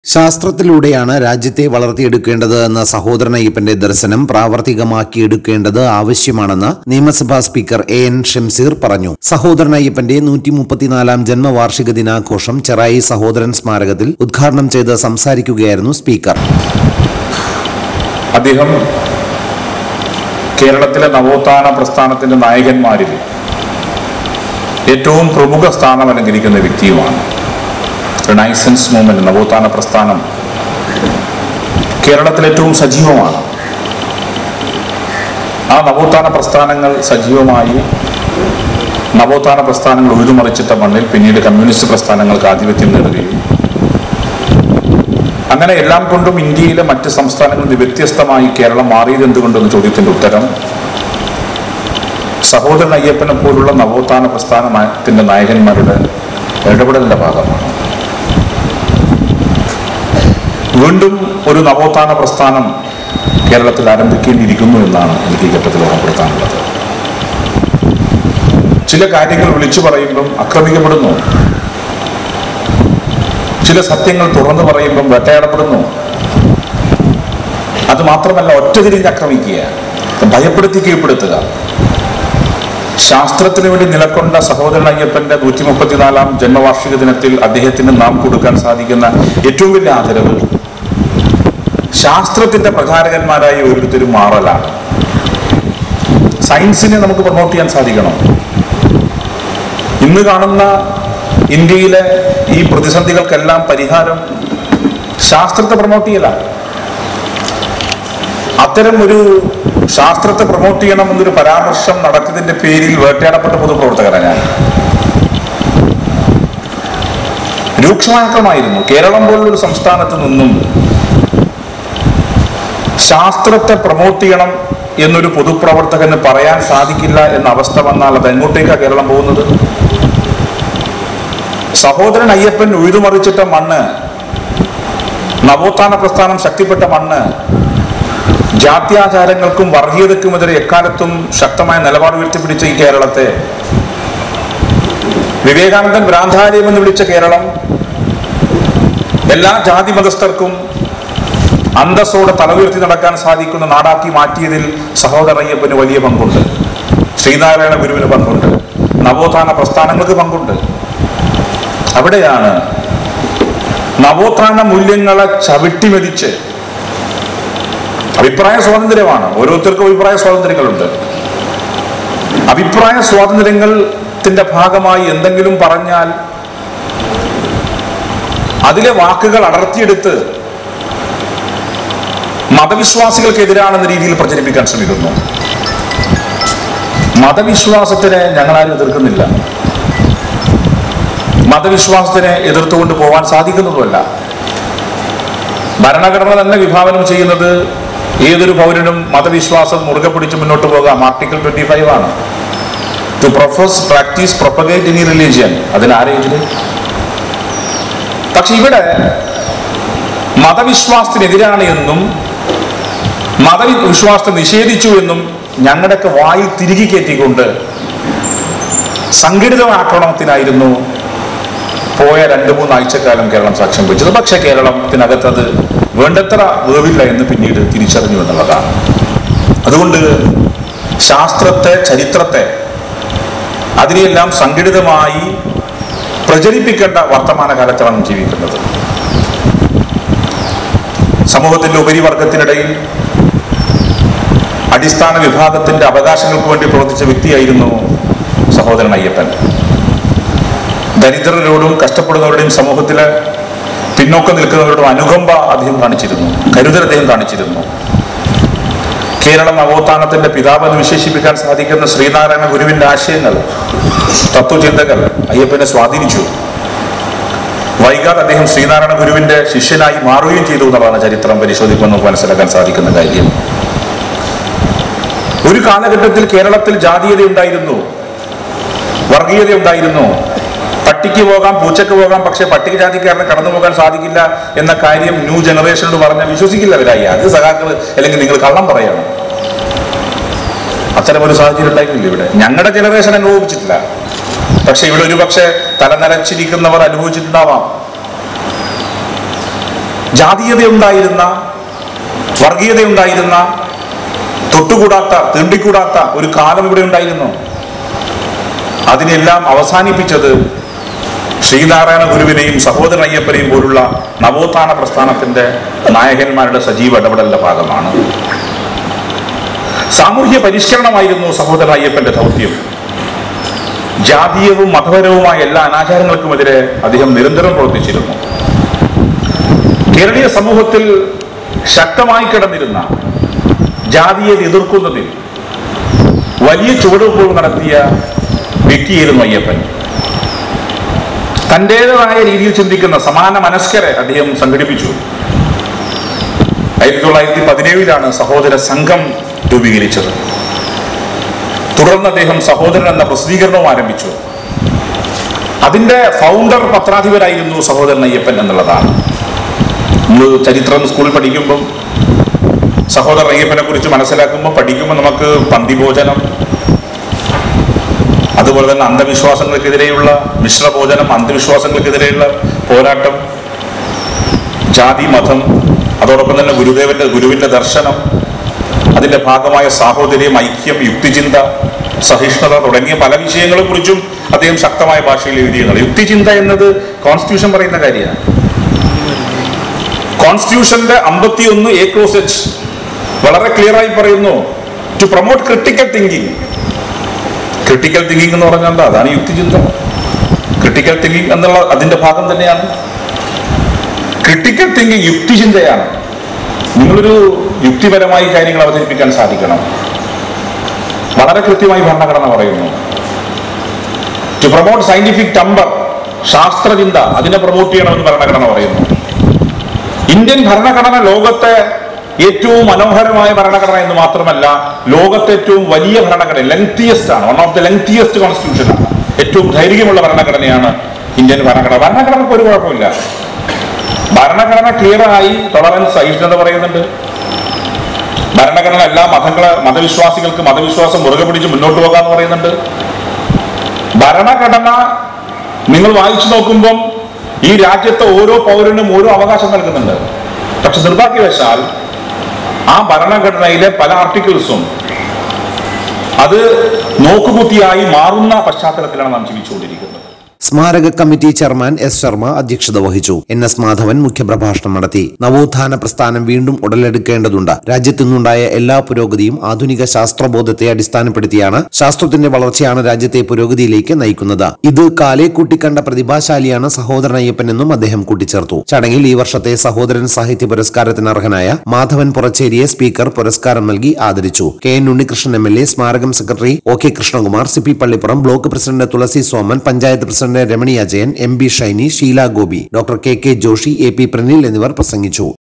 ശാസ്ത്രത്തിലൂടെയാണ് രാജ്യത്തെ വളർത്തിയെടുക്കേണ്ടത് എന്ന സഹോദരൻ അയ്യപ്പന്റെ ദർശനം പ്രാവർത്തികമാക്കിയെടുക്കേണ്ടത് ആവശ്യമാണെന്ന് നിയമസഭാ സ്പീക്കർ എ എൻ ഷംസീർ പറഞ്ഞു സഹോദരൻ അയ്യപ്പന്റെ നൂറ്റി മുപ്പത്തിനാലാം ജന്മവാർഷിക ദിനാഘോഷം ചെറായി സഹോദരൻ സ്മാരകത്തിൽ ഉദ്ഘാടനം ചെയ്ത് സംസാരിക്കുകയായിരുന്നു സ്പീക്കർ അദ്ദേഹം കേരളത്തിലെ നവോത്ഥാന പ്രസ്ഥാനത്തിന്റെ നായകന്മാരിൽ ഏറ്റവും പ്രമുഖ സ്ഥാനം അലങ്കരിക്കുന്ന വ്യക്തിയുമാണ് റിനൈസൻസ് മൂവ്മെന്റ് നവോത്ഥാന പ്രസ്ഥാനം കേരളത്തിൽ ഏറ്റവും സജീവമാണ് ആ നവോത്ഥാന പ്രസ്ഥാനങ്ങൾ സജീവമായി നവോത്ഥാന പ്രസ്ഥാനങ്ങൾ ഉരുമറിച്ചിട്ട മണ്ണിൽ പിന്നീട് കമ്മ്യൂണിസ്റ്റ് പ്രസ്ഥാനങ്ങൾക്ക് ആധിപത്യം നേടുകയും അങ്ങനെ എല്ലാം കൊണ്ടും ഇന്ത്യയിലെ മറ്റ് സംസ്ഥാനങ്ങളിൽ നിന്ന് വ്യത്യസ്തമായി കേരളം മാറിയത് എന്തുകൊണ്ടെന്ന ചോദ്യത്തിന്റെ ഉത്തരം സഹോദരൻ അയ്യപ്പനെ പോലുള്ള നവോത്ഥാന പ്രസ്ഥാനത്തിന്റെ നായകന്മാരുടെ ഇടപെടലിന്റെ ഭാഗമാണ് വീണ്ടും ഒരു നവോത്ഥാന പ്രസ്ഥാനം കേരളത്തിൽ ആരംഭിക്കേണ്ടിയിരിക്കുന്നു എന്നാണ് എനിക്ക് ഈ ഘട്ടത്തിൽ ഓർമ്മപ്പെടുത്താനുള്ളത് ചില കാര്യങ്ങൾ വിളിച്ചു പറയുമ്പം ആക്രമിക്കപ്പെടുന്നു ചില സത്യങ്ങൾ തുറന്നു പറയുമ്പം വേട്ടയാടപ്പെടുന്നു അത് മാത്രമല്ല ഒറ്റതിരിഞ്ഞ് ആക്രമിക്കുക ഭയപ്പെടുത്തി കീഴ്പ്പെടുത്തുക ശാസ്ത്രത്തിന് വേണ്ടി നിലകൊണ്ട സഹോദരൻ അയ്യപ്പന്റെ നൂറ്റി മുപ്പത്തിനാലാം ജന്മവാർഷിക ദിനത്തിൽ അദ്ദേഹത്തിന് നാം കൊടുക്കാൻ സാധിക്കുന്ന ഏറ്റവും വലിയ ആദരവ് ശാസ്ത്രത്തിന്റെ പ്രചാരകന്മാരായി ഓരോരുത്തരും മാറലാണ് സയൻസിനെ നമുക്ക് പ്രൊമോട്ട് ചെയ്യാൻ സാധിക്കണം ഇന്ന് കാണുന്ന ഇന്ത്യയിലെ ഈ പ്രതിസന്ധികൾക്കെല്ലാം പരിഹാരം ശാസ്ത്രത്തെ പ്രൊമോട്ട് ചെയ്യലാണ് അത്തരം ഒരു ശാസ്ത്രത്തെ പ്രൊമോട്ട് ചെയ്യണം എന്നൊരു പരാമർശം നടത്തിയതിന്റെ പേരിൽ വേട്ടയാടപ്പെട്ട പൊതുപ്രവർത്തകരാണ് ഞാൻ രൂക്ഷമാക്കമായിരുന്നു കേരളം പോലുള്ള സംസ്ഥാനത്ത് നിന്നും ശാസ്ത്രത്തെ പ്രൊമോട്ട് ചെയ്യണം എന്നൊരു പൊതുപ്രവർത്തകന് പറയാൻ സാധിക്കില്ല എന്ന അവസ്ഥ വന്നാൽ അത് എങ്ങോട്ടേക്കാണ് കേരളം പോകുന്നത് സഹോദരൻ അയ്യപ്പൻ ഉഴുതുമറിച്ചിട്ട മണ്ണ് നവോത്ഥാന പ്രസ്ഥാനം ശക്തിപ്പെട്ട മണ്ണ് ജാത്യാചാരങ്ങൾക്കും വർഗീയതയ്ക്കുമെതിരെ എക്കാലത്തും ശക്തമായ നിലപാട് ഉയർത്തിപ്പിടിച്ച ഈ കേരളത്തെ വിവേകാനന്ദൻ ഭ്രാന്താലയം എന്ന് വിളിച്ച കേരളം എല്ലാ ജാതി മതസ്ഥർക്കും അന്തസ്സോടെ തല ഉയർത്തി നടക്കാൻ സാധിക്കുന്ന നാടാക്കി മാറ്റിയതിൽ സഹോദര അയ്യപ്പന് വലിയ പങ്കുണ്ട് ശ്രീനാരായണ ഗുരുവിന് പങ്കുണ്ട് നവോത്ഥാന പ്രസ്ഥാനങ്ങൾക്ക് പങ്കുണ്ട് അവിടെയാണ് നവോത്ഥാന മൂല്യങ്ങളെ ചവിട്ടിമെതിച്ച് അഭിപ്രായ സ്വാതന്ത്ര്യമാണ് ഓരോരുത്തർക്കും അഭിപ്രായ സ്വാതന്ത്ര്യങ്ങളുണ്ട് അഭിപ്രായ സ്വാതന്ത്ര്യങ്ങളുടെ ഭാഗമായി എന്തെങ്കിലും പറഞ്ഞാൽ അതിലെ വാക്കുകൾ അടർത്തിയെടുത്ത് മതവിശ്വാസികൾക്കെതിരാണെന്ന രീതിയിൽ പ്രചരിപ്പിക്കാൻ ശ്രമിക്കുന്നു മതവിശ്വാസത്തിനെ ഞങ്ങളാരും എതിർക്കുന്നില്ല മതവിശ്വാസത്തിനെ എതിർത്തുകൊണ്ട് പോകാൻ സാധിക്കുന്നതുമല്ല ഭരണഘടന തന്നെ വിഭാവനം ചെയ്യുന്നത് ഏതൊരു പൗരനും മതവിശ്വാസം മുറുകെ പിടിച്ച് മുന്നോട്ട് പോകാം ആർട്ടിക്കിൾ ട്വന്റി ഫൈവ് ആണ് ടു പ്രൊഫസ് പ്രാക്ടീസ് പ്രൊപ്പഗേറ്റ് ഇനി റിലീജിയൻ അതിനാരെങ്കിലും പക്ഷെ ഇവിടെ മതവിശ്വാസത്തിനെതിരാണ് എന്നും മതവിശ്വാസത്തെ നിഷേധിച്ചു എന്നും ഞങ്ങളുടെയൊക്കെ വായിൽ തിരികെ കയറ്റിക്കൊണ്ട് സംഘടിത ആക്രമണത്തിനായിരുന്നു പോയ രണ്ട് മൂന്ന് ആഴ്ചക്കാലം കേരളം സാക്ഷ്യം വഹിച്ചത് പക്ഷെ കേരളത്തിനകത്ത് അത് വേണ്ടത്ര വേവില്ല എന്ന് പിന്നീട് തിരിച്ചറിഞ്ഞു എന്നുള്ളതാണ് അതുകൊണ്ട് ശാസ്ത്രത്തെ ചരിത്രത്തെ അതിനെയെല്ലാം സംഘടിതമായി പ്രചരിപ്പിക്കേണ്ട വർത്തമാനകാലത്താണ് നാം ജീവിക്കുന്നത് സമൂഹത്തിന്റെ ഉപരിവർഗത്തിനിടയിൽ അടിസ്ഥാന വിഭാഗത്തിന്റെ അവകാശങ്ങൾക്ക് വേണ്ടി പ്രവർത്തിച്ച വ്യക്തിയായിരുന്നു സഹോദരൻ അയ്യപ്പൻ ദരിദ്രരോടും കഷ്ടപ്പെടുന്നവരുടെയും സമൂഹത്തിലെ പിന്നോക്കം നിൽക്കുന്നവരോടും അനുകമ്പ അദ്ദേഹം കാണിച്ചിരുന്നു കരുതൽ അദ്ദേഹം കാണിച്ചിരുന്നു കേരള നവോത്ഥാനത്തിന്റെ പിതാവ് എന്ന് വിശേഷിപ്പിക്കാൻ സാധിക്കുന്ന ശ്രീനാരായണ ഗുരുവിന്റെ ആശയങ്ങൾ തത്വചിന്തകൾ അയ്യപ്പനെ സ്വാധീനിച്ചു വൈകാതെ അദ്ദേഹം ശ്രീനാരായണ ഗുരുവിന്റെ ശിഷ്യനായി മാറുകയും ചെയ്തു എന്നുള്ളതാണ് ചരിത്രം പരിശോധിക്കുമ്പോൾ നമുക്ക് മനസ്സിലാക്കാൻ സാധിക്കുന്ന കാര്യം ഒരു കാലഘട്ടത്തിൽ കേരളത്തിൽ ജാതീയത ഉണ്ടായിരുന്നു വർഗീയത ഉണ്ടായിരുന്നു പട്ടിക്ക് പോകാം പൂച്ചക്ക് പോകാം പക്ഷെ പട്ടികജാതിക്കാരന് കടന്നു പോകാൻ സാധിക്കില്ല എന്ന കാര്യം ന്യൂ ജനറേഷനോട് പറഞ്ഞാൽ വിശ്വസിക്കില്ല അവരായി അത് സഖാക്കൾ അല്ലെങ്കിൽ നിങ്ങൾ കള്ളം പറയണം അത്തരം ഒരു സാഹചര്യം ഉണ്ടായിരുന്നില്ല ഇവിടെ ഞങ്ങളുടെ ജനറേഷൻ അനുഭവിച്ചിട്ടില്ല പക്ഷെ ഇവിടെ ഒരു പക്ഷെ തലനരച്ചിരിക്കുന്നവർ അനുഭവിച്ചിട്ടുണ്ടാവാം ജാതീയതയുണ്ടായിരുന്ന വർഗീയതയുണ്ടായിരുന്ന തൊട്ടുകൂടാത്ത തീണ്ടിക്കൂടാത്ത ഒരു കാലം ഇവിടെ ഉണ്ടായിരുന്നു അതിനെല്ലാം അവസാനിപ്പിച്ചത് ശ്രീനാരായണ ഗുരുവിനെയും സഹോദരൻ അയ്യപ്പനെയും പോലുള്ള നവോത്ഥാന പ്രസ്ഥാനത്തിന്റെ നായകന്മാരുടെ സജീവ ഇടപെടലിന്റെ ഭാഗമാണ് സാമൂഹ്യ പരിഷ്കരണമായിരുന്നു സഹോദരൻ അയ്യപ്പന്റെ ദൗത്യം ജാതീയവും മതപരവുമായ എല്ലാ അനാചാരങ്ങൾക്കുമെതിരെ അദ്ദേഹം നിരന്തരം പ്രവർത്തിച്ചിരുന്നു കേരളീയ സമൂഹത്തിൽ ശക്തമായി കിടന്നിരുന്ന ജാതിയെ എതിർക്കുന്നതിൽ വലിയ ചുവടുവെപ്പുകൾ നടത്തിയ വ്യക്തിയായിരുന്നു അയ്യപ്പൻ തൻ്റെതായ രീതിയിൽ ചിന്തിക്കുന്ന സമാന മനസ്കരെ അദ്ദേഹം സംഘടിപ്പിച്ചു ആയിരത്തി തൊള്ളായിരത്തി പതിനേഴിലാണ് സഹോദര സംഘം രൂപീകരിച്ചത് തുടർന്ന് അദ്ദേഹം സഹോദരൻ എന്ന പ്രസിദ്ധീകരണവും ആരംഭിച്ചു അതിന്റെ ഫൗണ്ടർ പത്രാധിപരായിരുന്നു സഹോദരൻ അയ്യപ്പൻ എന്നുള്ളതാണ് നമ്മൾ ചരിത്രം സ്കൂളിൽ പഠിക്കുമ്പം സഹോദരൻ അയ്യപ്പനെ കുറിച്ച് മനസ്സിലാക്കുമ്പോൾ പഠിക്കുമ്പോൾ നമുക്ക് പന്തിഭോജനം അതുപോലെ തന്നെ അന്ധവിശ്വാസങ്ങൾക്കെതിരെയുള്ള മിശ്രഭോജനം അന്ധവിശ്വാസങ്ങൾക്കെതിരെയുള്ള പോരാട്ടം ജാതി മതം അതോടൊപ്പം തന്നെ ഗുരുദേവന്റെ ഗുരുവിന്റെ ദർശനം അതിന്റെ ഭാഗമായ സാഹോദര്യം ഐക്യം യുക്തിചിന്ത സഹിഷ്ണുത തുടങ്ങിയ പല വിഷയങ്ങളെ കുറിച്ചും അദ്ദേഹം ശക്തമായ ഭാഷയിൽ എഴുതിയത് യുക്തിചിന്ത എന്നത് കോൺസ്റ്റിറ്റ്യൂഷൻ പറയുന്ന കാര്യമാണ് കോൺസ്റ്റിറ്റ്യൂഷന്റെ അമ്പത്തി ഒന്ന് എ ക്രോസ് എച്ച് വളരെ ക്ലിയർ ആയി പറയുന്നു to promote critical thinking critical thinking എന്ന് പറഞ്ഞാൽ എന്താ അതാണ് യുക്തിചിന്ത ക്രിട്ടിക്കൽ തിങ്കിങ് എന്നുള്ള അതിന്റെ ഭാഗം തന്നെയാണ് ക്രിട്ടിക്കൽ തിങ്കിങ് യുക്തിചിന്തയാണ് നിങ്ങളൊരു യുക്തിപരമായി കാര്യങ്ങൾ അവതരിപ്പിക്കാൻ സാധിക്കണം വളരെ കൃത്യമായി ഭരണഘടന പറയുന്നു ടു പ്രൊമോട്ട് സയന്റിഫിക് ടമ്പർ ശാസ്ത്രചിന്ത അതിനെ പ്രൊമോട്ട് ചെയ്യണമെന്ന് ഭരണഘടന പറയുന്നു ഇന്ത്യൻ ഭരണഘടന ലോകത്തെ ഏറ്റവും മനോഹരമായ ഭരണഘടന എന്ന് മാത്രമല്ല ലോകത്തെ ഏറ്റവും വലിയ ഭരണഘടന ലെങ്തിയസ്റ്റ് ആണ് one of the lengthiest constitution ആണ് ഏറ്റവും ധൈര്യമുള്ള ഭരണഘടനയാണ് ഇന്ത്യൻ ഭരണഘടന ഭരണഘടനക്ക് ഒരു കുഴപ്പമില്ല ഭരണഘടന ക്ലിയർ ആയി ടോളറൻസ് സഹിഷ്ണുത പറയുന്നുണ്ട് ഭരണഘടന എല്ലാ മതങ്ങളെ മതവിശ്വാസികൾക്ക് മതവിശ്വാസം മുറുകെ പിടിച്ച് മുന്നോട്ട് പോകാന്ന് പറയുന്നുണ്ട് ഭരണഘടന നിങ്ങൾ വായിച്ചു നോക്കുമ്പം ഈ രാജ്യത്തെ ഓരോ പൗരനും ഓരോ അവകാശം നൽകുന്നുണ്ട് പക്ഷെ നിർഭാഗ്യവശാൽ ആ ഭരണഘടനയിലെ പല ആർട്ടിക്കിൾസും അത് നോക്കുകുത്തിയായി മാറുന്ന പശ്ചാത്തലത്തിലാണ് നാം ജീവിച്ചുകൊണ്ടിരിക്കുന്നത് സ്മാരക കമ്മിറ്റി ചെയർമാൻ എസ് ശർമ്മ അധ്യക്ഷത വഹിച്ചു എൻ എസ് മാധവൻ മുഖ്യപ്രഭാഷണം നടത്തി നവോത്ഥാന പ്രസ്ഥാനം വീണ്ടും ഉടലെടുക്കേണ്ടതുണ്ട് രാജ്യത്തുനിന്നുണ്ടായ എല്ലാ പുരോഗതിയും ആധുനിക ശാസ്ത്രബോധത്തെ അടിസ്ഥാനപ്പെടുത്തിയാണ് ശാസ്ത്രത്തിന്റെ വളർച്ചയാണ് രാജ്യത്തെ പുരോഗതിയിലേക്ക് നയിക്കുന്നത് ഇത് കാലെ കൂട്ടിക്കണ്ട പ്രതിഭാശാലിയാണ് സഹോദരൻ അയ്യപ്പനെന്നും അദ്ദേഹം കൂട്ടിച്ചേർത്തു ചടങ്ങിൽ ഈ വർഷത്തെ സഹോദരൻ സാഹിത്യ പുരസ്കാരത്തിന് അർഹനായ മാധവൻ പുറച്ചേരിയെ സ്പീക്കർ പുരസ്കാരം നൽകി ആദരിച്ചു K N Unnikrishnan M L A സ്മാരകം secretary O K Krishnakumar C P Pallippuram block president Thulasi Soman panchayat president Ramani Ajayan M B Shiny Sheela Gopi doctor K K Joshy A P Pranil എന്നിവർ പ്രസംഗിച്ചു